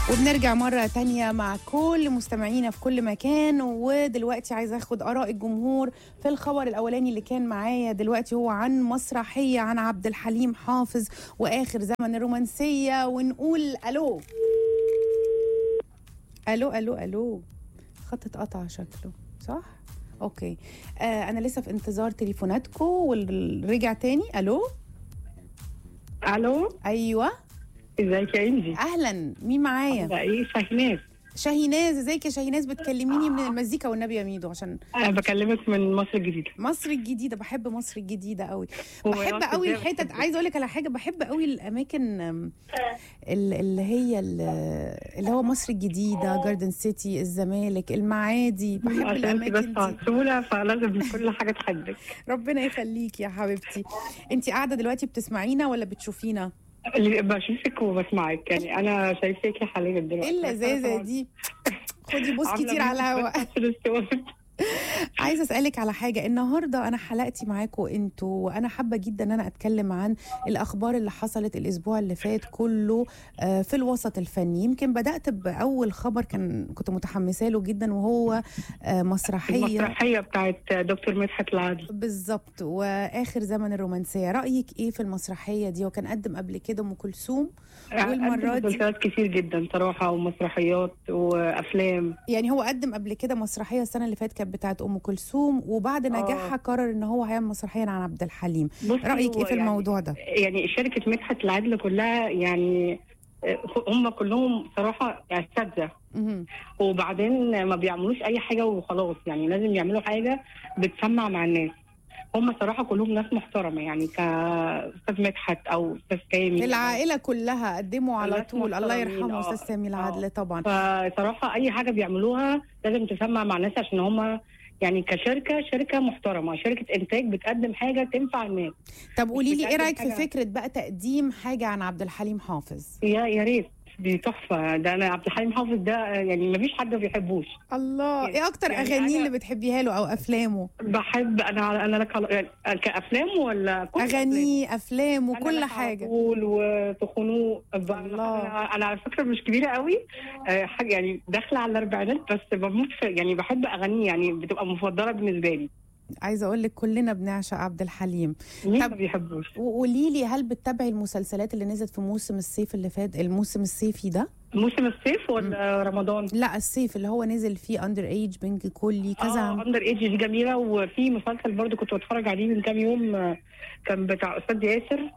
وبنرجع مرة تانية مع كل مستمعينا في كل مكان ودلوقتي عايزة اخد آراء الجمهور في الخبر الأولاني اللي كان معايا دلوقتي هو عن مسرحية عن عبد الحليم حافظ وآخر زمن الرومانسية ونقول ألو ألو ألو ألو خط اتقطع شكله صح؟ اوكي آه انا لسه في انتظار تليفوناتكم ورجع تاني الو الو ايوه ازيك يا انجي اهلا مين معايا ده ايه شاهيناز شاهيناز ازيك يا شاهيناز بتكلميني من المزيكا والنبي يا ميدو عشان انا بكلمك من مصر الجديده مصر الجديده بحب مصر الجديده قوي هو بحب مصر قوي الجديدة الحتت بتحبك. عايزه اقول لك على حاجه بحب قوي الاماكن أم، ال- اللي هي ال- اللي هو مصر الجديده جاردن سيتي الزمالك المعادي بحب عشان انت الاماكن بس دي عسوله فلازم كل حاجه تحبك ربنا يخليك يا حبيبتي انت قاعده دلوقتي بتسمعينا ولا بتشوفينا اللي بشوفك وبسمعك يعني انا شايفاكي حاليا دلوقتي ايه اللذاذه دي خدي بوس عاملة كتير على ميوت الهواء بس في الاستواء. عايزه اسالك على حاجه النهارده انا حلقتي معاكم انتوا وانا حابه جدا ان انا اتكلم عن الاخبار اللي حصلت الاسبوع اللي فات كله آه، في الوسط الفني يمكن بدات باول خبر كان كنت متحمسه له جدا وهو آه، مسرحيه المسرحيه بتاعت دكتور مدحت العدل بالظبط واخر زمن الرومانسيه رايك ايه في المسرحيه دي وكان قدم قبل كده ام كلثوم والمرة قدم دي- مسلسلات كتير جدا صراحه ومسرحيات وافلام يعني هو قدم قبل كده مسرحيه السنه اللي فاتت كانت بتاعت ام كلثوم وبعد نجاحها قرر ان هو هيعمل مسرحيه عن عبد الحليم بصي رايك هو ايه في يعني- الموضوع ده يعني شركه مدحت العدل كلها يعني آه، هم كلهم صراحه اساتذه مهم. وبعدين ما بيعملوش اي حاجه وخلاص يعني لازم يعملوا حاجه بتسمع مع الناس هم صراحه كلهم ناس محترمه يعني كاستاذ مدحت او استاذ كامل العائله كلها قدموا على الناس طول الله محترمين، يرحمه آه. استاذ سامي العدل طبعا فصراحه اي حاجه بيعملوها لازم تسمع مع الناس عشان هم يعني كشركه شركه محترمه شركه انتاج بتقدم حاجه تنفع الناس طب قولي لي ايه بتقدم رايك في حاجة- فكره بقى تقديم حاجه عن عبد الحليم حافظ يا يا ريت دي تحفه ده انا عبد الحليم حافظ ده يعني ما فيش حد ما بيحبوش الله يعني- ايه اكتر يعني اغانيه أنا- اللي بتحبيها له او افلامه بحب انا انا لك على- يعني كافلام ولا كل أفلامه؟ اغانيه افلامه أنا كل لك على حاجه طول وتخنوق الله. انا انا على فكره مش كبيره قوي آه، حاجه يعني داخله على الاربعينات بس بموت في يعني بحب اغانيه يعني بتبقى مفضله بالنسبه لي عايزه اقول لك كلنا بنعشق عبد الحليم مين طب- ما بيحبوش وقولي لي هل بتتابعي المسلسلات اللي نزلت في موسم الصيف اللي فات الموسم الصيفي ده موسم الصيف ولا رمضان لا الصيف اللي هو نزل فيه اندر ايج بنك كلي كذا اه اندر ايج دي جميله وفي مسلسل برضو كنت بتفرج عليه من كام يوم آه، كان بتاع استاذ ياسر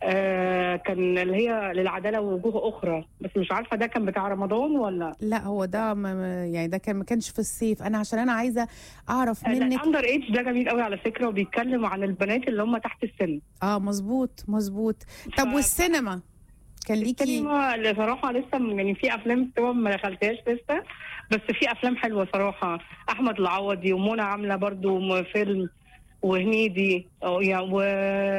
آه كان اللي هي للعداله ووجوه اخرى بس مش عارفه ده كان بتاع رمضان ولا لا هو ده ما ما- يعني ده كان ما كانش في الصيف انا عشان انا عايزه اعرف منك اندر ايج ده جميل قوي على فكره وبيتكلم عن البنات اللي هم تحت السن اه مظبوط مظبوط طب ف- والسينما كان ليكي السينما اللي صراحه لسه م- يعني في افلام طبعا ما دخلتهاش لسه بس في افلام حلوه صراحه احمد العوضي ومنى عامله برضو م- فيلم وهنيدي أو يعني و...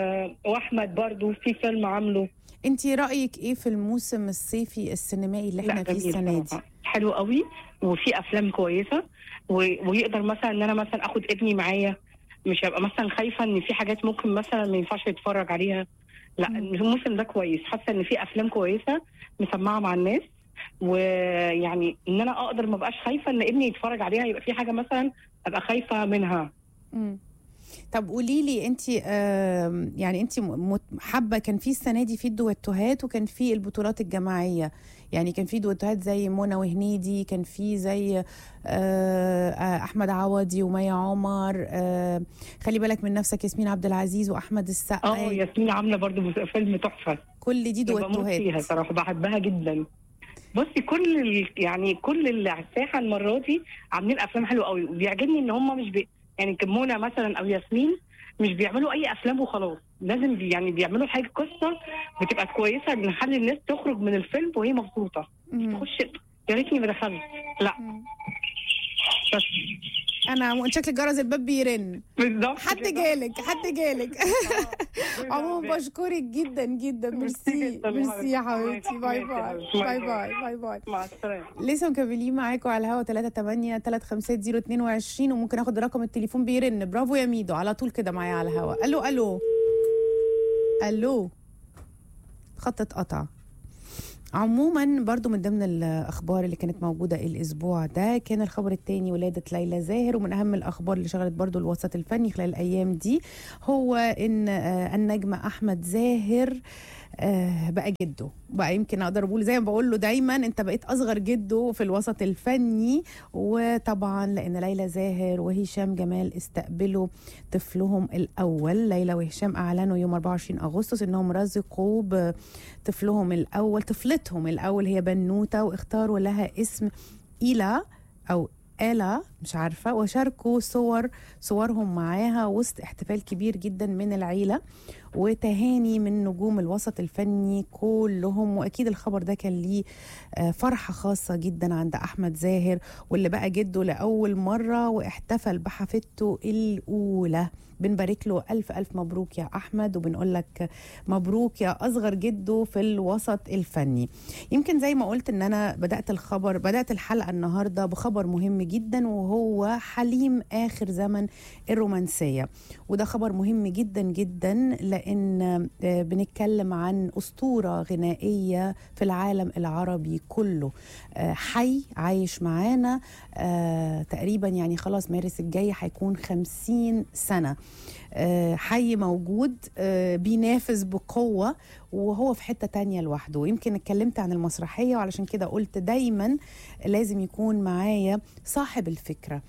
واحمد برضو في فيلم عامله انت رايك ايه في الموسم الصيفي السينمائي اللي احنا فيه جميل السنه دي صراحة. حلو قوي وفي افلام كويسه و... ويقدر مثلا ان انا مثلا اخد ابني معايا مش هبقى مثلا خايفه ان في حاجات ممكن مثلا ما ينفعش يتفرج عليها لا مم. الموسم ده كويس حاسه ان في افلام كويسه مسمعه مع الناس ويعني ان انا اقدر ما بقاش خايفه ان ابني يتفرج عليها يبقى في حاجه مثلا ابقى خايفه منها مم. طب قولي لي انت يعني انت حابه كان في السنه دي في الدويتوهات وكان في البطولات الجماعيه يعني كان في دويتوهات زي منى وهنيدي كان في زي آه، آه، احمد عوضي ومي عمر آه، خلي بالك من نفسك ياسمين عبد العزيز واحمد السقا اه ياسمين عامله برضو مس- فيلم تحفه كل دي بموت فيها دويتوهات صراحه بحبها جدا بصي كل ال... يعني كل اللي على الساحه المره دي عاملين افلام حلوه قوي وبيعجبني ان هم مش بي... يعني كمونه مثلا او ياسمين مش بيعملوا اي افلام وخلاص لازم بي... يعني بيعملوا حاجه قصه بتبقى كويسه نخلي الناس تخرج من الفيلم وهي مبسوطه مم. تخش يا ريتني ما دخلت لا مم. بس انا شكل جرس الباب بيرن بالظبط حد كده. جالك حد جالك آه. عموما بشكرك جدا جدا ميرسي ميرسي جداً يا ميرسي يا حبيبتي. حبيبتي باي ماشي باي يا حبيبتي. باي باي باي باي باي مع السلامه لسه مكملين معاكم على الهوا 3 8 3 5 0 22 وممكن اخد رقم التليفون بيرن برافو يا ميدو على طول كده معايا على الهوا الو الو الو خط اتقطع عموما برضو من ضمن الاخبار اللي كانت موجوده الاسبوع ده كان الخبر الثاني ولاده ليلى زاهر ومن اهم الاخبار اللي شغلت برضو الوسط الفني خلال الايام دي هو ان آه، النجم احمد زاهر آه، بقى جده بقى يمكن اقدر اقول زي ما بقول له دايما انت بقيت اصغر جده في الوسط الفني وطبعا لان ليلى زاهر وهشام جمال استقبلوا طفلهم الاول ليلى وهشام اعلنوا يوم 24 اغسطس انهم رزقوا بطفلهم الاول طفلتهم الاول هي بنوته واختاروا لها اسم إيلا أو آلا مش عارفة وشاركوا صور صورهم معاها وسط احتفال كبير جدا من العيلة وتهاني من نجوم الوسط الفني كلهم وأكيد الخبر ده كان ليه آه، فرحة خاصة جدا عند أحمد زاهر واللي بقى جده لأول مرة واحتفل بحفيدته الأولى بنبارك له ألف ألف مبروك يا أحمد وبنقول لك مبروك يا أصغر جده في الوسط الفني يمكن زي ما قلت ان انا بدات الخبر بدات الحلقه النهارده بخبر مهم جدا وهو حليم اخر زمن الرومانسيه وده خبر مهم جدا جدا لان آه، بنتكلم عن اسطوره غنائيه في العالم العربي كله آه، حي عايش معانا آه، تقريبا يعني خلاص مارس الجاي هيكون خمسين سنه آه، حي موجود آه، بينافس بقوة وهو في حتة تانية لوحده يمكن اتكلمت عن المسرحية وعلشان كده قلت دايما لازم يكون معايا صاحب الفكرة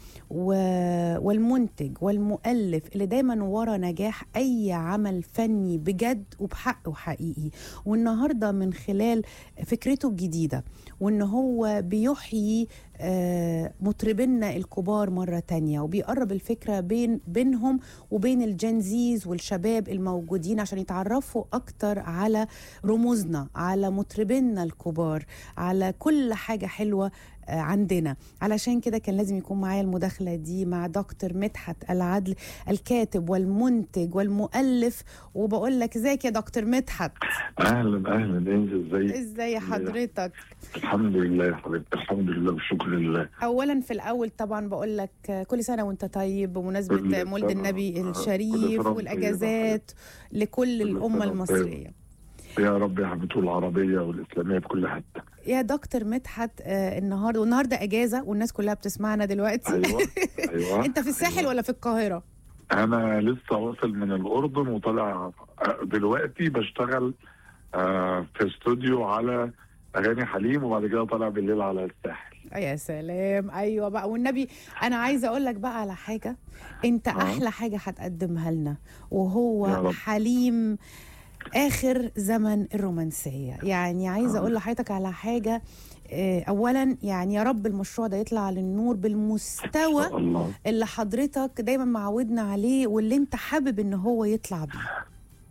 و- والمنتج والمؤلف اللي دايما ورا نجاح أي عمل فني بجد وبحق وحقيقي والنهاردة من خلال فكرته الجديدة وان هو بيحيي آه، مطربينا الكبار مرة تانية وبيقرب الفكرة بين بينهم وبين الجنزيز والشباب الموجودين عشان يتعرفوا أكتر على رموزنا على مطربينا الكبار على كل حاجة حلوة آه، عندنا علشان كده كان لازم يكون معايا المداخلة دي مع دكتور مدحت العدل الكاتب والمنتج والمؤلف وبقول لك ازيك يا دكتور مدحت اهلا اهلا انت ازيك ازاي حضرتك الحمد لله يا حبيبتي الحمد لله والشكر لله اولا في الاول طبعا بقول لك كل سنه وانت طيب بمناسبه كل مولد سنة- النبي كل الشريف سنة والاجازات لكل كل الامه سنة المصريه يا رب يا حبيبتي العربيه والاسلاميه في كل حته يا دكتور مدحت آه، النهارده والنهارده اجازه والناس كلها بتسمعنا دلوقتي ايوه ايوه انت في الساحل أيوة. ولا في القاهره انا لسه واصل من الاردن وطالع آه، دلوقتي بشتغل آه، في استوديو على اغاني حليم وبعد كده طالع بالليل على الساحل يا سلام ايوه بقى والنبي انا عايزه اقول لك بقى على حاجه انت آه. احلى حاجه هتقدمها لنا يا وهو رب. حليم اخر زمن الرومانسيه يعني عايزه آه. اقول لحضرتك على حاجه آه، اولا يعني يا رب المشروع ده يطلع للنور ان بالمستوى شاء الله اللي حضرتك دايما معودنا عليه واللي انت حابب ان هو يطلع بيه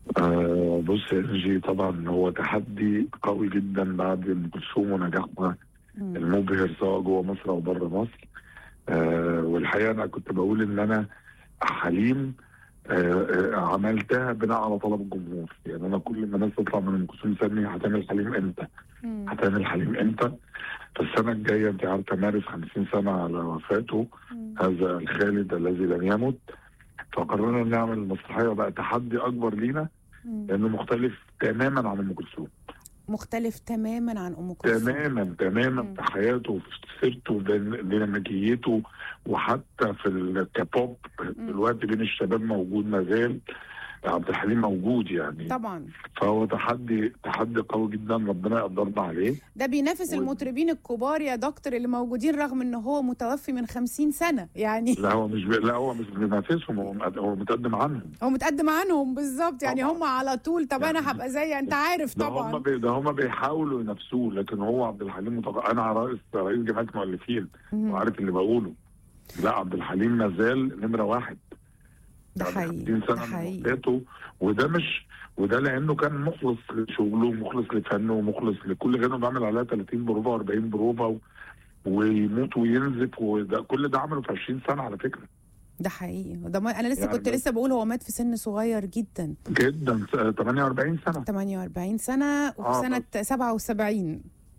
آه بص يا انجي طبعا هو تحدي قوي جدا بعد ام كلثوم ونجاحها مم. المبهر سواء جوه مصر او بره مصر آه والحقيقه انا كنت بقول ان انا حليم آه آه عملتها بناء على طلب الجمهور يعني انا كل ما الناس تطلع من ام كلثوم تسالني هتعمل حليم امتى؟ مم. هتعمل حليم امتى؟ فالسنه الجايه انت عارفه مارس 50 سنه على وفاته مم. هذا الخالد الذي لم يمت فقررنا نعمل مسرحيه بقى تحدي اكبر لينا مم. لانه مختلف تماما عن ام كلثوم مختلف تماما عن ام كلثوم تماما تماما مم. في حياته وفي سيرته وديناميكيته وحتى في الكابوب دلوقتي بين الشباب موجود ما زال عبد الحليم موجود يعني طبعا فهو تحدي تحدي قوي جدا ربنا يقدرنا عليه ده بينافس و- المطربين الكبار يا دكتور اللي موجودين رغم ان هو متوفي من خمسين سنة يعني لا هو مش بي... لا هو مش بينافسهم هو مت- هو متقدم عنهم هو متقدم عنهم بالظبط يعني طبعاً. هم على طول طب انا يعني هبقى زي انت عارف ده هم طبعا بي... ده هم بيحاولوا ينافسوه لكن هو عبد الحليم متق... انا رئيس رئيس جمعيه مؤلفين مم. وعارف اللي بقوله لا عبد الحليم ما زال نمره واحد ده بعد حقيقي 50 ده سنه من حقيقي وفاته وده مش وده لانه كان مخلص لشغله ومخلص لفنه ومخلص لكل غنى بيعمل عليها 30 بروفه و40 بروفه و... ويموت وينزف وده كل ده عمله في 20 سنه على فكره ده حقيقي ده ما انا لسه يعني كنت بس- لسه بقول هو مات في سن صغير جدا جدا س- 48 سنه 48 سنة وفي آه، سنة 77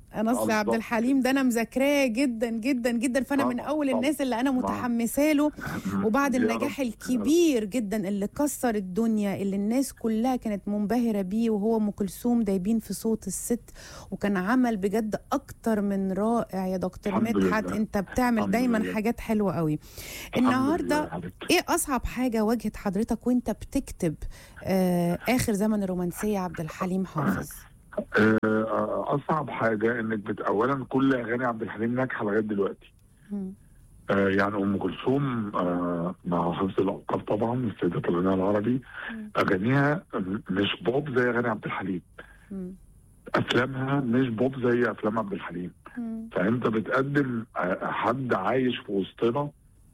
انا اصل عبد بالظبط. الحليم ده انا مذاكراه جدا جدا جدا فانا من طبعاً، اول طبعاً. الناس اللي انا متحمسه له وبعد يا النجاح رب. الكبير جدا اللي كسر الدنيا اللي الناس كلها كانت منبهرة بيه وهو ام كلثوم دايبين في صوت الست وكان عمل بجد اكتر من رائع يا دكتور الحمد مدحت لله. انت بتعمل الحمد دايما لله. حاجات حلوة قوي الحمد لله النهارده يا حبيبتي. ايه اصعب حاجة واجهت حضرتك وانت بتكتب آه اخر زمن الرومانسية عبد الحليم حافظ آه، اصعب حاجه انك بت... اولا كل اغاني عبد الحليم ناجحه لغايه دلوقتي مم. آه، يعني ام كلثوم آه، مع حفظ الالقاب طبعا السيدة الغناء العربي مم. اغانيها مش بوب زي اغاني عبد الحليم مم. افلامها مش بوب زي افلام عبد الحليم مم. فانت بتقدم آه، حد عايش في وسطنا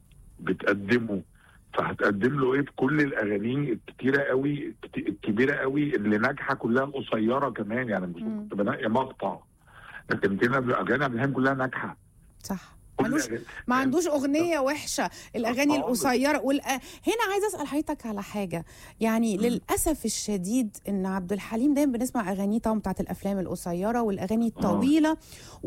بتقدمه فهتقدم له ايه في كل الاغاني الكتيره قوي الكت- الكبيره قوي اللي ناجحه كلها القصيره كمان يعني مش مم. كنت بنقي مقطع لكن هنا اغاني عبد الحليم كلها ناجحه صح كل ملوش أغاني- ما عندوش اغنيه وحشه الاغاني خالص. القصيره والأ... هنا عايزه اسال حضرتك على حاجه يعني مم. للاسف الشديد ان عبد الحليم دايما بنسمع اغانيه طبعا بتاعت الافلام القصيره والاغاني الطويله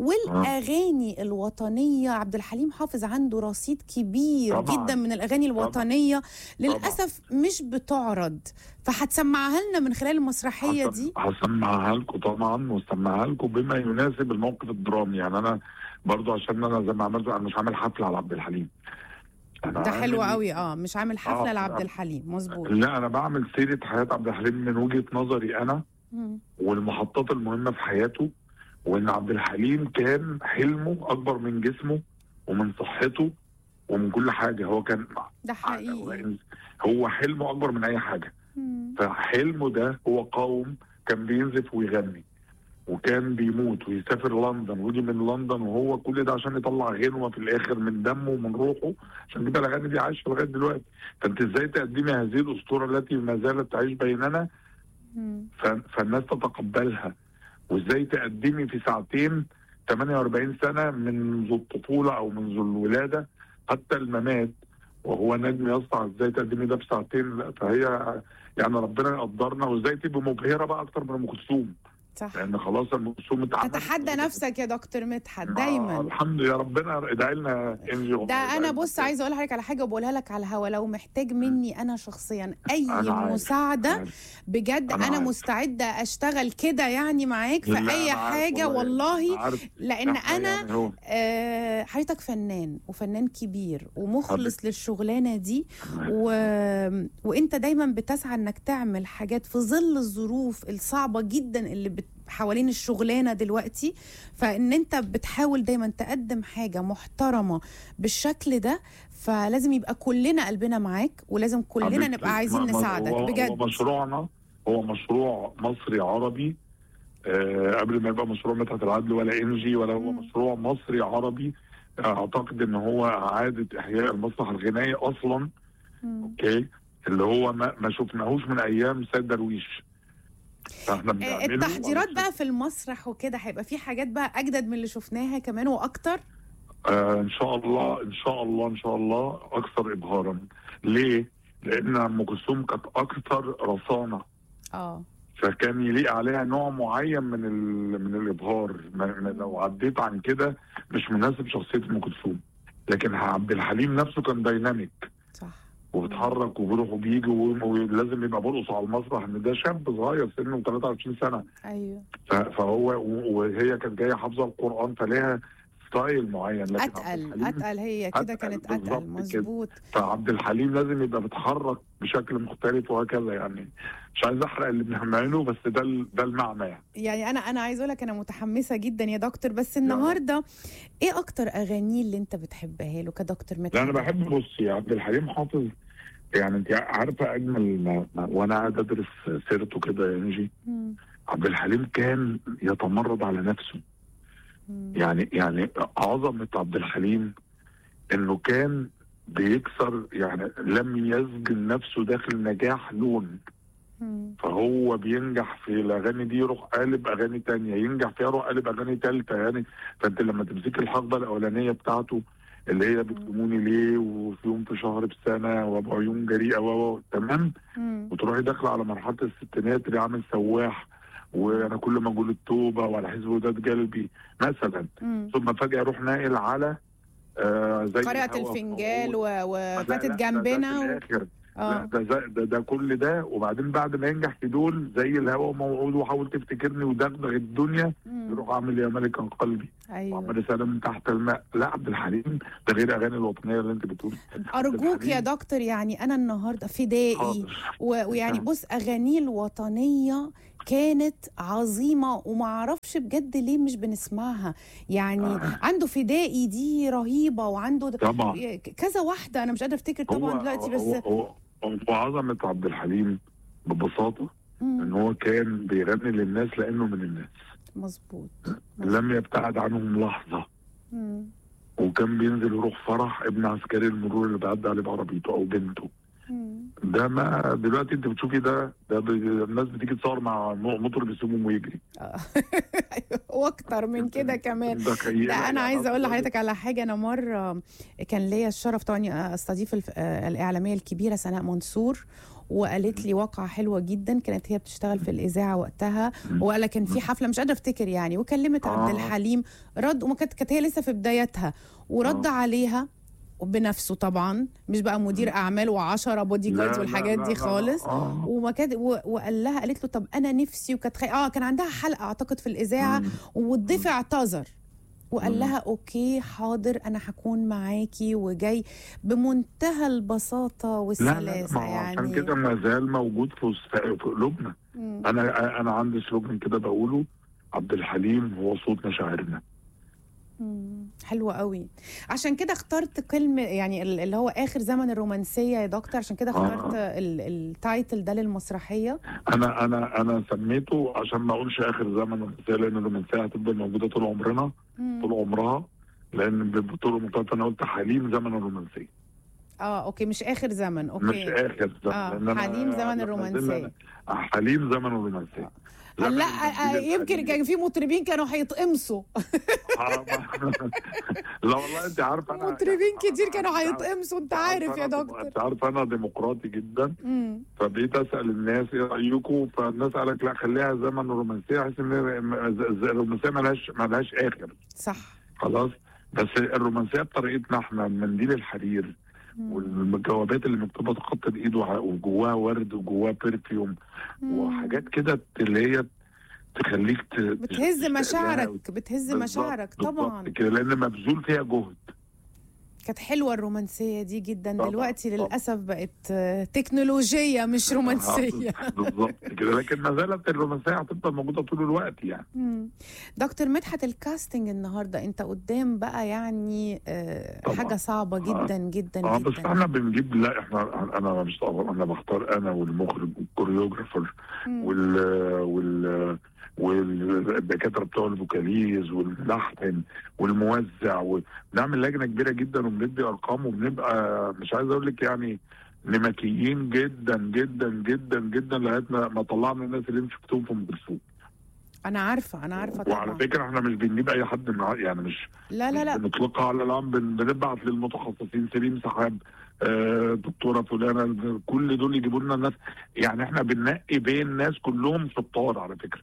والاغاني الوطنيه عبد الحليم حافظ عنده رصيد كبير طبعاً. جدا من الاغاني الوطنيه للاسف مش بتعرض فهتسمعها لنا من خلال المسرحيه هس- دي هسمعها لكم طبعا وسمعها لكم بما يناسب الموقف الدرامي يعني انا برضو عشان انا زي ما عملت انا مش عامل حفله على عبد الحليم أنا ده حلو عامل- قوي اه مش عامل حفله آه، لعبد آه. الحليم مظبوط لا انا بعمل سيره حياه عبد الحليم من وجهه نظري انا مم. والمحطات المهمه في حياته وان عبد الحليم كان حلمه اكبر من جسمه ومن صحته ومن كل حاجه هو كان ده حقيقي هو حلمه اكبر من اي حاجه مم. فحلمه ده هو قوم كان بينزف ويغني وكان بيموت ويسافر لندن ويجي من لندن وهو كل ده عشان يطلع غنوه في الاخر من دمه ومن روحه عشان كده الاغاني دي عايشه لغايه دلوقتي فانت ازاي تقدمي هذه الاسطوره التي ما زالت تعيش بيننا مم. ف- فالناس تتقبلها وازاي تقدمي في ساعتين 48 سنه منذ الطفوله او منذ الولاده حتى الممات وهو نجم يسطع ازاي تقدمي ده في ساعتين لا فهي يعني ربنا يقدرنا وازاي تبقي مبهره بقى اكتر من ام كلثوم صح لان خلاص ام كلثوم اتعملت تتحدى نفسك يا دكتور مدحت آه، دايما الحمد لله ربنا ادعي لنا انجي ده انا بص عايزه اقول لحضرتك على حاجه وبقولها لك على الهوا لو محتاج مني انا شخصيا اي أنا عارف. مساعده بجد أنا انا عارف. مستعده اشتغل كده يعني معاك في لا، اي أنا عارف حاجه والله. والله عارف لان إحنا انا يعني هو آه، حضرتك فنان وفنان كبير ومخلص للشغلانه دي و... وانت دايما بتسعى انك تعمل حاجات في ظل الظروف الصعبه جدا اللي بت... حوالين الشغلانه دلوقتي فان انت بتحاول دايما تقدم حاجه محترمه بالشكل ده فلازم يبقى كلنا قلبنا معاك ولازم كلنا حبيبتي، نبقى عايزين ما- ما- نساعدك هو- بجد هو مشروعنا هو مشروع مصري عربي آه قبل ما يبقى مشروع مدحت العدل ولا انجي ولا هو مم. مشروع مصري عربي آه، اعتقد ان هو اعاده احياء المسرح الغنائي اصلا مم. اوكي اللي هو ما, ما شفناهوش من ايام سيد درويش فاحنا آه، بنعمله التحضيرات علشان- بقى في المسرح وكده هيبقى في حاجات بقى اجدد من اللي شفناها كمان واكتر آه ان شاء الله ان شاء الله ان شاء الله اكثر ابهارا ليه؟ لان ام كلثوم كانت اكثر رصانه اه فكان يليق عليها نوع معين من ال... من الابهار ما... ما لو عديت عن كده مش مناسب شخصيه ام كلثوم لكن عبد الحليم نفسه كان دايناميك صح وبيتحرك وبيروح وبيجي و- ولازم يبقى برقص على المسرح ان ده شاب صغير سنه 23 سنه ايوه ف- فهو و- وهي كانت جايه حافظه القران فليها ستايل معين لكن عبد اتقل الحليم- اتقل هي كده أتقل كانت بالظبط اتقل كده. مظبوط فعبد الحليم لازم يبقى بيتحرك بشكل مختلف وهكذا يعني مش عايز احرق اللي بنعمله بس ده ال- ده المعنى يعني يعني انا انا عايزه اقول لك انا متحمسه جدا يا دكتور بس النهارده ايه اكتر اغانيه اللي انت بتحبها له كدكتور مدحت لا انا بحب بصي عبد الحليم حافظ يعني انت عارفه اجمل ما ما وانا قاعد ادرس سيرته كده يا انجي مم. عبد الحليم كان يتمرد على نفسه مم. يعني يعني عظمه عبد الحليم انه كان بيكسر يعني لم يسجن نفسه داخل نجاح لون مم. فهو بينجح في الاغاني دي يروح قالب اغاني تانية ينجح فيها يروح قالب اغاني تالتة يعني فانت لما تمسك الحقبه الاولانيه بتاعته اللي هي بتلوموني ليه وفي يوم في شهر بسنه وابو عيون جريئه و و- تمام مم. وتروحي داخله على مرحله الستينات اللي عامل سواح وانا كل ما اقول التوبه وعلى حزب وداد قلبي مثلا مم. ثم فجاه اروح ناقل على آه زي قارئة الهوى الفنجال فوق. و- لا، وفاتت لا، ده- ده جنبنا في و... الآخر. لا اه ده, ده, ده, ده كل ده وبعدين بعد ما ينجح في دول زي الهوى موعود وحاول تفتكرني ودغدغ الدنيا مم. يروح عامل يا ملكا قلبي ايوه وعمل رساله من تحت الماء لا عبد الحليم ده غير اغاني الوطنيه اللي انت بتقول ارجوك يا الحليم. دكتور يعني انا النهارده فدائي حاضر و- ويعني نعم. بص اغانيه الوطنيه كانت عظيمه وما اعرفش بجد ليه مش بنسمعها يعني آه. عنده فدائي دي رهيبه وعنده طبعا كذا واحده انا مش قادره افتكر طبعا هو دلوقتي هو, بس هو, هو عظمه عبد الحليم ببساطه ان مم، هو كان بيغني للناس لانه من الناس مظبوط لم يبتعد عنهم لحظه مم، وكان بينزل يروح فرح ابن عسكري المرور اللي بيعدي عليه بعربيته او بنته مم. ده ما دلوقتي انت بتشوفي ده ده ب- الناس بتيجي تصور مع م- مطرب يسيبهم ويجري آه. واكتر من كده كمان ده خيال لا انا يعني عايزه اقول أصلاً. لحضرتك على حاجه انا مره كان ليا الشرف طبعا استضيف الف- آه، الاعلاميه الكبيره سناء منصور وقالت لي واقعه حلوه جدا كانت هي بتشتغل في الاذاعه وقتها وقال كان في حفله مش قادره افتكر يعني وكلمت عبد آه. الحليم رد وما كانت كانت هي لسه في بدايتها ورد آه. عليها بنفسه طبعا مش بقى مدير اعمال وعشرة بودي لا، جاردز لا، والحاجات لا، دي لا، لا. خالص آه. وما كانت و- وقال لها قالت له طب انا نفسي وكانت خي... اه كان عندها حلقه اعتقد في الاذاعه مم. والضيف اعتذر وقال مم. لها اوكي حاضر انا هكون معاكي وجاي بمنتهى البساطه لا لا والسلاسه ما هو يعني عشان كده ما زال موجود في وسط- في قلوبنا مم. انا انا عندي سلوجن كده بقوله عبد الحليم هو صوت مشاعرنا مم. حلوة قوي عشان كده اخترت كلمة يعني ال- اللي هو آخر زمن الرومانسية يا دكتور عشان كده آه. اخترت ال- التايتل ده للمسرحية انا انا انا سميته عشان ما اقولش اخر زمن الرومانسيه لان الرومانسيه هتفضل موجوده طول عمرنا مم. طول عمرها لان بطول المطلق انا قلت حليم زمن الرومانسيه اه اوكي مش آخر زمن مش اوكي اخر زمن آه، لأن أنا- حليم زمن أنا- الرومانسية. حليم زمن الرومانسيه لا زمن آه، الجيل يمكن الحليم. كان في مطربين كانوا هيتقمصوا آه، ما- لا والله انت عارفه انا مطربين كتير أنا- كانوا أنت عارف- هيتقمصوا انت أنت عارف يا أنا- دكتور انت عارف انا ديمقراطي جدا مم. فبقيت اسال الناس ايه رايكم فالناس قالت لا خليها زمن الرومانسيه بحيث ان الرومانسيه ملهاش ملهاش اخر صح خلاص بس الرومانسيه بطريقتنا احنا منديل الحرير مم. والجوابات اللي مكتوبه تخط الايد وع- وجواها ورد وجواها برفيوم مم. وحاجات كده اللي هي تخليك ت... بتهز تشتاق لها مشاعرك بتهز بالظبط- مشاعرك بالظبط طبعا كده لان مبذول فيها جهد كانت حلوة الرومانسية دي جدا طبعاً، دلوقتي طبعاً. للأسف بقت آه، تكنولوجية مش رومانسية بالظبط كده لكن ما زالت الرومانسيه هتفضل موجوده طول الوقت يعني مم. دكتور مدحت الكاستنج النهاردة انت قدام بقى يعني آه، طبعاً. حاجة صعبة جدا جدا اه بس جدا احنا بنجيب لا احنا انا مش طبعا انا بختار انا والمخرج والكوريوجرافر مم. وال وال والدكاتره بتوع الفوكاليز والملحن والموزع ونعمل لجنه كبيره جدا وبندي ارقام وبنبقى مش عايز اقول لك يعني نمكيين جدا جدا جدا جدا لغايه ما ما طلعنا الناس اللي انت شفتهم في ام كلثوم انا عارفة انا عارفة وعلى طبعا فكره احنا مش بنجيب اي حد مع يعني مش لا لا لا بنطلقها على العام بن- بنبعت للمتخصصين سليم سحاب آه، دكتوره فلانه كل دول يجيبوا لنا الناس يعني احنا بننقي بين ناس كلهم شطار على فكره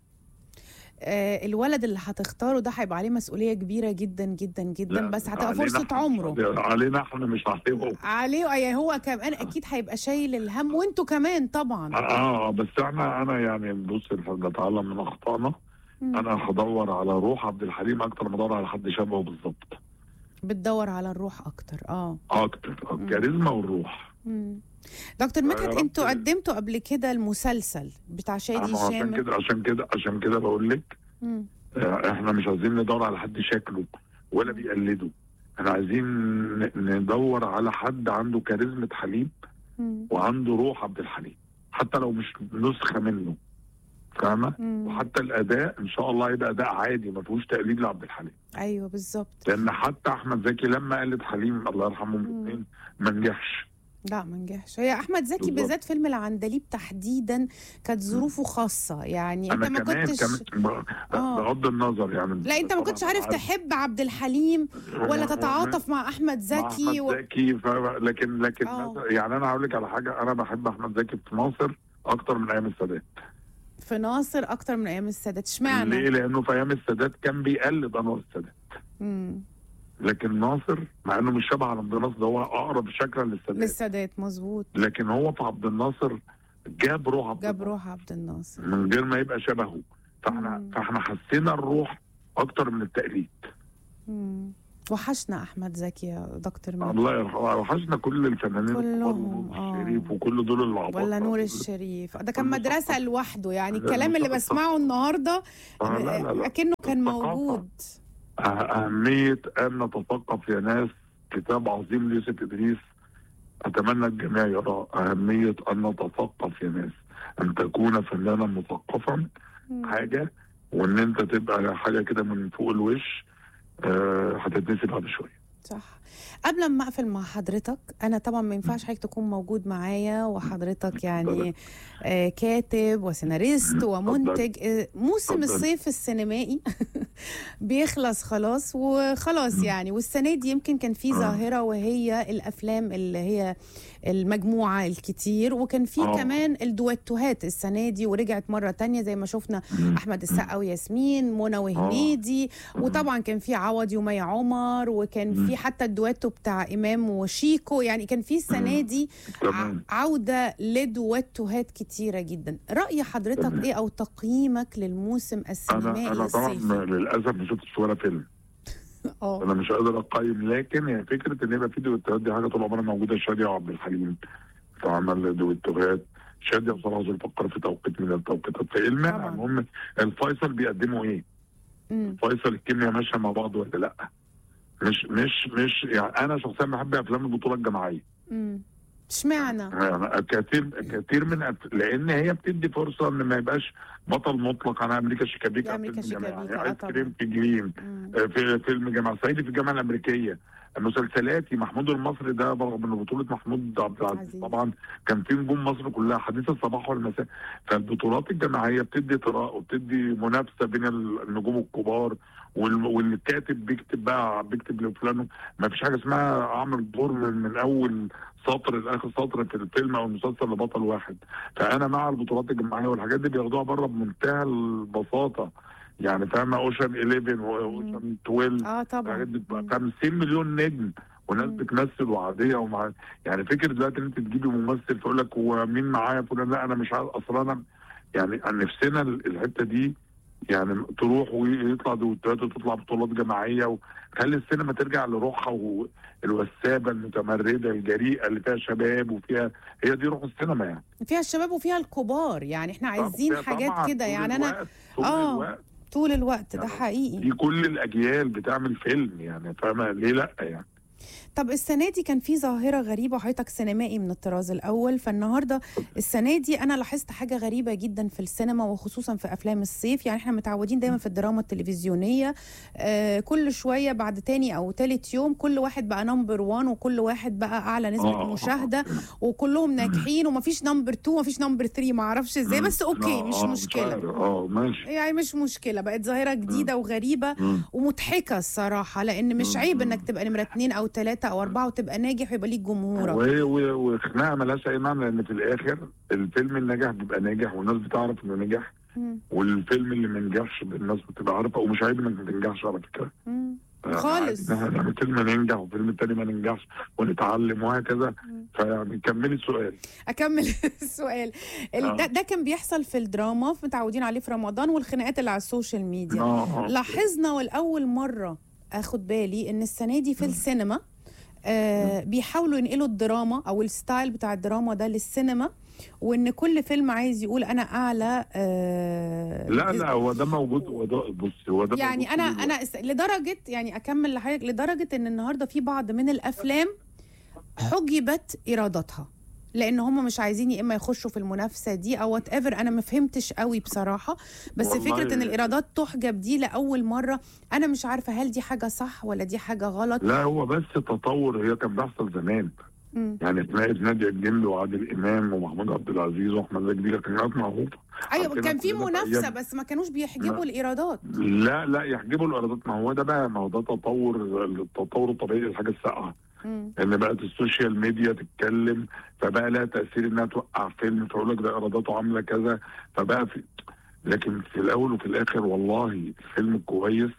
آه، الولد اللي هتختاره ده هيبقى عليه مسؤولية كبيرة جدا جدا جدا لا، بس هتبقى علينا فرصة احنا- عمره علينا احنا مش عليهم عليه يعني هو كمان اكيد هيبقى شايل الهم وانتوا كمان طبعا اه بس احنا انا يعني بص احنا بنتعلم من اخطائنا مم. انا هدور على روح عبد الحليم اكتر ما ادور على حد شبهه بالظبط بتدور على الروح اكتر اه اكتر الكاريزما والروح مم. دكتور يا مدحت رب. انتوا قدمتوا قبل كده المسلسل بتاع شادي أنا عشان شامل كده عشان كده عشان كده بقول لك مم. آه، احنا مش عايزين ندور على حد شكله ولا بيقلده احنا عايزين ن- ندور على حد عنده كاريزما حليم مم. وعنده روح عبد الحليم حتى لو مش نسخه منه فاهمه مم. وحتى الاداء ان شاء الله يبقى اداء عادي ما فيهوش تقليد لعبد الحليم ايوه بالظبط لان حتى احمد زكي لما قلد حليم الله يرحمهم مم. الاثنين ما نجحش لا ما نجحش هي احمد زكي بالظبط. بالذات فيلم العندليب تحديدا كانت ظروفه خاصه يعني انت انا ما كمان كنتش كمان ب- آه. بغض النظر يعني لا انت ما طبعاً كنتش عارف عارف. تحب عبد الحليم ولا و- تتعاطف مع احمد مع زكي احمد و... زكي ف... لكن لكن آه. مثلا يعني انا هقول لك على حاجه انا بحب احمد زكي في ناصر اكتر من ايام السادات في ناصر اكتر من ايام السادات ليه؟ اشمعنى لانه في ايام السادات كان بيقلد انور السادات مم. لكن ناصر مع انه مش شبه عبد الناصر ده هو اقرب شكلا للسادات للسادات مظبوط لكن هو في عبد الناصر جاب روح عبد جاب الناصر روح عبد الناصر من غير ما يبقى شبهه فاحنا مم. فاحنا حسينا الروح اكتر من التقليد مم. وحشنا احمد زكي يا دكتور مين الله يرحمه وحشنا كل الفنانين كلهم، الكبار، آه. الشريف وكل دول اللي ولا نور الشريف ده كان كل مدرسة ثقافة. لوحده يعني لا، الكلام اللي ثقافة. بسمعه النهاردة آه لا لا لا أكنه كان الثقافة. موجود أه- أهمية أن نتثقف يا ناس كتاب عظيم ليوسف إدريس أتمنى الجميع يرى أهمية أن نتثقف يا ناس أن تكون فنانا مثقفا مم. حاجة وإن أنت تبقى حاجة كده من فوق الوش أه هتتنسي بعد شوية صح قبل ما اقفل مع حضرتك انا طبعا ما ينفعش حضرتك تكون موجود معايا وحضرتك يعني آه كاتب وسيناريست ومنتج آه موسم اتفضل. الصيف السينمائي بيخلص خلاص وخلاص يعني والسنه دي يمكن كان في آه. ظاهره وهي الافلام اللي هي المجموعه الكتير وكان في آه. كمان الدويتوهات السنه دي ورجعت مره تانية زي ما شفنا احمد السقا وياسمين منى وهنيدي وطبعا كان في عوضي ومي عمر وكان مم. في حتى الدويتو بتاع امام وشيكو يعني كان في السنه مم. دي تمام ع- عوده لدويتوهات كتيره جدا راي حضرتك تمام. ايه او تقييمك للموسم أنا السينمائي أنا طبعا الصيفي للأسف ما شفتش ولا فيلم اه انا مش قادر اقيم لكن هي فكره ان يبقى في دويتوهات دي حاجه طول عمرها موجوده شاديه وعبد الحليم في عمل دويتوهات شاديه بصراحه ذو الفقر في توقيت من التوقيتات فايه المانع طبعاً. المهم الفيصل بيقدموا ايه؟ مم. فيصل الكيمياء ماشيه مع بعض ولا لا؟ مش مش مش يعني انا شخصيا بحب افلام البطوله الجماعيه مم. اشمعنى يعني كتير كتير من أف... لان هي بتدي فرصه ان ما يبقاش بطل مطلق انا امريكا شيكابيكا أمريكا فيلم جماعي شيكابيكا، آه ايس طبعاً. كريم في جليم مم. في فيلم جامعة صعيدي في الجامعة الأمريكية مسلسلاتي محمود المصري ده برغم ان بطولة محمود عبد العزيز عزيز. طبعا كان في نجوم مصر كلها حديث الصباح والمساء فالبطولات الجماعية بتدي طراء وبتدي منافسة بين النجوم الكبار وال- والكاتب بيكتب بقى بيكتب لفلان ما فيش حاجة اسمها اعمل دور من, من اول سطر لاخر سطر في الفيلم او المسلسل لبطل واحد فانا مع البطولات الجماعية والحاجات دي بياخدوها بره بمنتهى البساطة يعني فاهمة اوشن 11 واوشن 12 اه الحاجات طبعا دي بتبقى مم. 50 مليون نجم وناس مم. بتمثل وعاديه ومع يعني فكره دلوقتي ان انت تجيبي ممثل فيقول لك هو مين معايا فلان لا انا مش عارف اصلا انا يعني عن نفسنا ال- الحته دي يعني تروح ويطلع دوتات وتطلع بطولات جماعيه وخلي السينما ترجع لروحها والوسابه المتمرده الجريئه اللي فيها شباب وفيها هي دي روح السينما يعني فيها الشباب وفيها الكبار يعني احنا عايزين فيها حاجات طبعاً كده طول يعني انا الوقت- طول آه. الوقت طول الوقت ده يعني حقيقي في كل الاجيال بتعمل فيلم يعني فاهمه ليه لا يعني طب السنه دي كان في ظاهره غريبه وحضرتك سينمائي من الطراز الاول فالنهارده السنه دي انا لاحظت حاجه غريبه جدا في السينما وخصوصا في افلام الصيف يعني احنا متعودين دايما في الدراما التلفزيونيه آه كل شويه بعد تاني او تالت يوم كل واحد بقى نمبر 1 وكل واحد بقى اعلى نسبه آه. مشاهده وكلهم ناجحين ومفيش نمبر 2 ومفيش نمبر 3 ما اعرفش ازاي بس اوكي آه، مش آه، مشكله عارف. اه ماشي يعني مش مشكله بقت ظاهره جديده وغريبه مم. ومضحكه الصراحه لان مش مم. عيب انك تبقى نمره اتنين او تلاته او اربعه وتبقى ناجح ويبقى ليك جمهورك و- و- وخناقه ملهاش اي معنى لان في الاخر الفيلم الناجح بيبقى ناجح والناس بتعرف انه نجح مم. والفيلم اللي ما نجحش الناس بتبقى عارفه ومش عيب انك ما تنجحش على فكره مم. آه، خالص. عادي. نعمل فيلم ننجح وفيلم التاني ما ننجحش ونتعلم وهكذا مم. فيعني كملي السؤال اكمل السؤال ال- آه. ده, ده كان بيحصل في الدراما متعودين عليه في رمضان والخناقات اللي على السوشيال ميديا آه، آه. لاحظنا والاول مره اخد بالي ان السنه دي في السينما آه بيحاولوا ينقلوا الدراما او الستايل بتاع الدراما ده للسينما وان كل فيلم عايز يقول انا اعلى آه لا لا هو ده موجود هو ده بص هو ده يعني موجود انا طول انا اس- لدرجه يعني اكمل لحضرتك لدرجه ان النهارده في بعض من الافلام حجبت ايراداتها لان هم مش عايزين يا اما يخشوا في المنافسه دي او وات ايفر انا ما فهمتش قوي بصراحه بس والله- فكره ان الايرادات تحجب دي لاول مره انا مش عارفه هل دي حاجه صح ولا دي حاجه غلط لا هو بس تطور هي كان بيحصل زمان مم. يعني تلاقي نادية الجندي وعادل امام ومحمود عبد العزيز واحمد زكي دي كانت حاجات معروفه ايوه عندنا كان في كلنا في منافسه أيام. بس ما كانوش بيحجبوا لا. الايرادات لا لا يحجبوا الايرادات ما هو ده بقى ما هو ده تطور التطور الطبيعي للحاجه الساقعه مم. ان بقت السوشيال ميديا تتكلم فبقى لها تاثير انها توقع فيلم فيقول لك ده ايراداته عامله كذا فبقى في لكن في الاول وفي الاخر والله الفيلم الكويس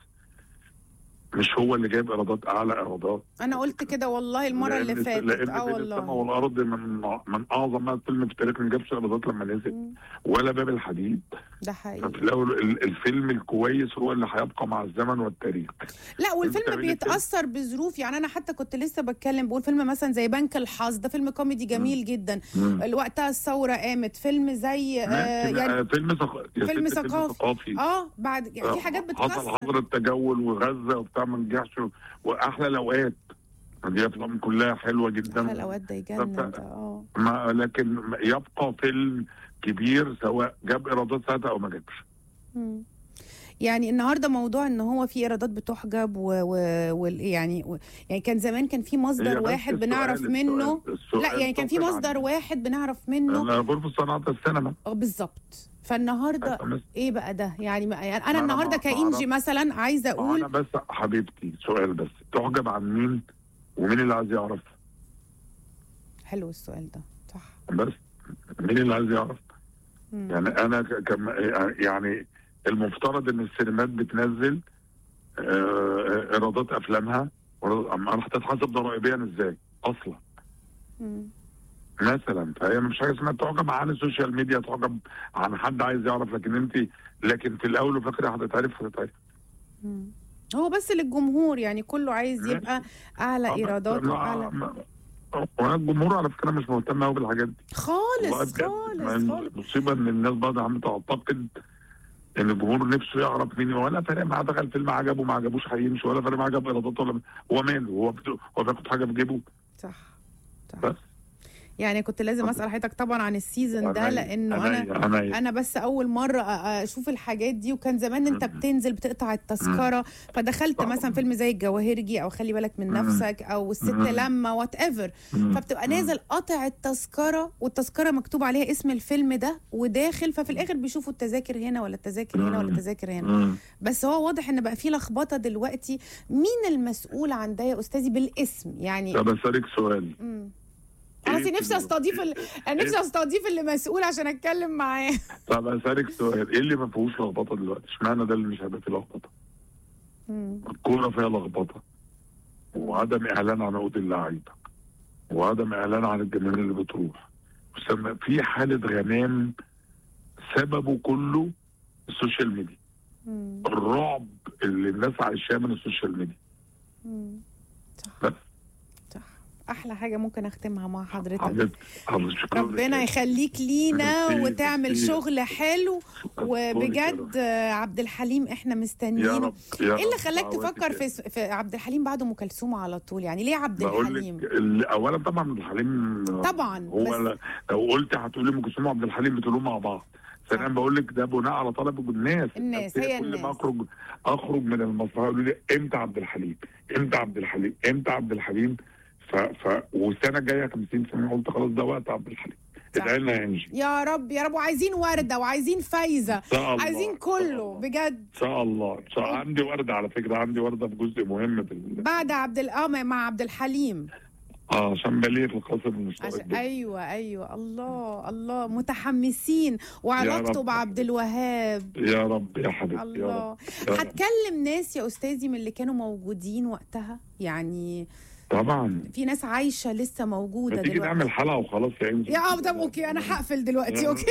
مش هو اللي جايب ايرادات اعلى ايرادات انا قلت كده والله المره اللي لأن- فاتت لان اه بين السماء والله والارض من من اعظم ما فيلم في التاريخ ما جابش ايرادات لما نزل مم. ولا باب الحديد ده حقيقي ففي الاول ال- الفيلم الكويس هو اللي هيبقى مع الزمن والتاريخ لا والفيلم أنت بين الفيلم- بيتاثر بظروف يعني انا حتى كنت لسه بتكلم بقول فيلم مثلا زي بنك الحظ ده فيلم كوميدي جميل جدا مم. وقتها الثوره قامت فيلم زي آه ماشي، يعني آه، فيلم ثق... يا فيلم ست ثقافي. ثقافي اه بعد يعني في حاجات حصل بتكسر حظر التجول وغزه وبتاع ما نجحش واحلى الاوقات دي افلام كلها حلوه جدا احلى الاوقات ده يجنن طب- ده اه ما لكن يبقى فيلم كبير سواء جاب ايرادات ساعتها او ما جابش مم. يعني النهارده موضوع ان هو في ايرادات بتحجب و, و... و... يعني و... يعني كان زمان كان في هي مصدر بس واحد السؤال- بنعرف السؤال- منه السؤال لا يعني كان في طبعاً مصدر عن- واحد بنعرف منه أنا غرفه صناعه السينما اه بالظبط فالنهارده بس- ايه بقى ده يعني, ما يعني انا ما أنا النهارده ما كانجي أعرف. مثلا عايزه انا اقول بس حبيبتي سؤال بس تحجب عن مين ومين اللي عايز يعرف حلو السؤال ده صح بس مين اللي عايز يعرف مم. يعني انا ك- كم يعني المفترض ان السينمات بتنزل آه، ايرادات افلامها اما انا هتتحسب ضرائبيا ازاي اصلا مم. مثلا فهي مش حاجه اسمها تعجب عن السوشيال ميديا تعجب عن حد عايز يعرف لكن انت لكن في الاول وفي الاخر هتتعرف هتتعرف مم. هو بس للجمهور يعني كله عايز ماشي. يبقى اعلى ايرادات ما- واعلى ما- وانا الجمهور على فكره مش مهتم قوي بالحاجات دي خالص والله بجد. خالص ما خالص المصيبه ان الناس بعض عم تعتقد ان الجمهور نفسه يعرف مين ولا فارق معاه دخل فيلم عجبه ما عجبوش هيمشي ولا فارق معاه جاب ايرادات ولا هو ماله هو بت- هو بياخد حاجه في جيبه صح صح بس يعني كنت لازم اسال حضرتك طبعا عن السيزون ده عينيا- لانه انا عينيا- عينيا. انا بس اول مره أ- اشوف الحاجات دي وكان زمان انت مم. بتنزل بتقطع التذكره فدخلت طبعاً. مثلا فيلم زي الجواهرجي او خلي بالك من مم. نفسك او الست مم. لما وات ايفر مم. فبتبقى مم. نازل قاطع التذكره والتذكره مكتوب عليها اسم الفيلم ده وداخل ففي الاخر بيشوفوا التذاكر هنا ولا التذاكر هنا ولا مم. التذاكر هنا مم. بس هو واضح ان بقى في لخبطه دلوقتي مين المسؤول عن ده يا استاذي بالاسم يعني طب اسالك سؤال مم. إيه خلاص نفسي في- استضيف ال... انا نفسي استضيف اللي مسؤول عشان اتكلم معاه طب اسالك سؤال ايه اللي ما فيهوش لخبطه دلوقتي؟ اشمعنى ده اللي مش هيبقى فيه لخبطه؟ مم. الكوره فيها لخبطه وعدم اعلان عن عقود اللعيبه وعدم اعلان عن الجماهير اللي بتروح وسم- في حاله غمام سببه كله السوشيال ميديا مم. الرعب اللي الناس عايشاه من السوشيال ميديا مم. صح بس. صح احلى حاجه ممكن اختمها مع حضرتك حبيبتي حبيبتي شكرا ربنا لك. يخليك لينا ميرسي، وتعمل ميرسي. شغل حلو أشكرك وبجد آه، عبد الحليم احنا يا مستنيين رب يا ايه رب اللي خلاك دعواتك تفكر يا- في في عبد الحليم بعد ام كلثوم على طول يعني ليه عبد بقول الحليم لك ال- اولا طبعا عبد الحليم طبعا هو بس لا- لو قلت هتقولي ام كلثوم وعبد الحليم بتقولوا مع بعض ثانيا صح. بقول لك ده بناء على طلب الناس الناس، هي كل ما الناس. اخرج اخرج من المسرح يقولوا لي امتى عبد الحليم امتى عبد الحليم امتى عبد الحليم ف, ف والسنه الجايه 50 سنه قلت خلاص ده وقت عبد الحليم صح. ادعي لنا يا انجي يا رب يا رب وعايزين ورده وعايزين فايزه ان شاء الله عايزين إن شاء كله الله. بجد ان شاء الله ان شاء الله عندي ورده على فكره عندي ورده في جزء مهم في ال- بعد عبد ال- اه مع عبد الحليم اه عشان بليغ القاسم عشان المستوى ايوه ايوه الله الله متحمسين وعلاقته رب. بعبد الوهاب يا رب يا حبيبتي يا رب الله يا رب. هتكلم ناس يا استاذي من اللي كانوا موجودين وقتها يعني طبعا في ناس عايشه لسه موجوده ما تيجي دلوقتي نعمل حلقه وخلاص يا انجي يا اه طب اوكي انا هقفل دلوقتي اوكي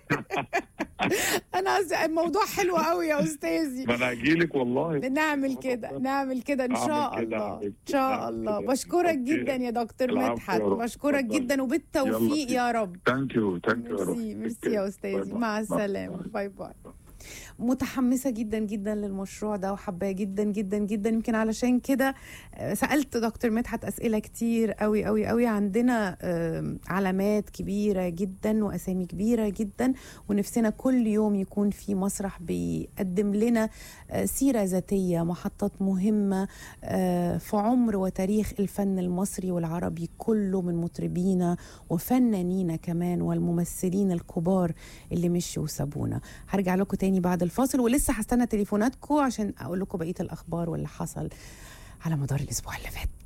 انا قصدي الموضوع حلو قوي يا استاذي ما انا هجيلك والله نعمل كده نعمل كده ان شاء أعمل كده يا الله ان حبيبتي. شاء أعمل الله كده. بشكرك أوكي. جدا يا دكتور العفو مدحت يا رب. بشكرك اتفضل. جدا وبالتوفيق يلا. يا رب ثانك يو ثانك يو يا رب ميرسي ميرسي يا استاذي مع السلامه باي باي متحمسه جدا جدا للمشروع ده وحباه جدا جدا جدا يمكن علشان كده آه، سالت دكتور مدحت اسئله كتير قوي قوي قوي عندنا آم، علامات كبيره جدا واسامي كبيره جدا ونفسنا كل يوم يكون في مسرح بيقدم لنا آه، سيره ذاتيه محطات مهمه آه، في عمر وتاريخ الفن المصري والعربي كله من مطربينا وفنانينا كمان والممثلين الكبار اللي مشوا وسابونا هرجع لكم تاني بعد الفاصل ولسه هستنى تليفوناتكم عشان اقول لكم بقيه الاخبار واللي حصل على مدار الاسبوع اللي فات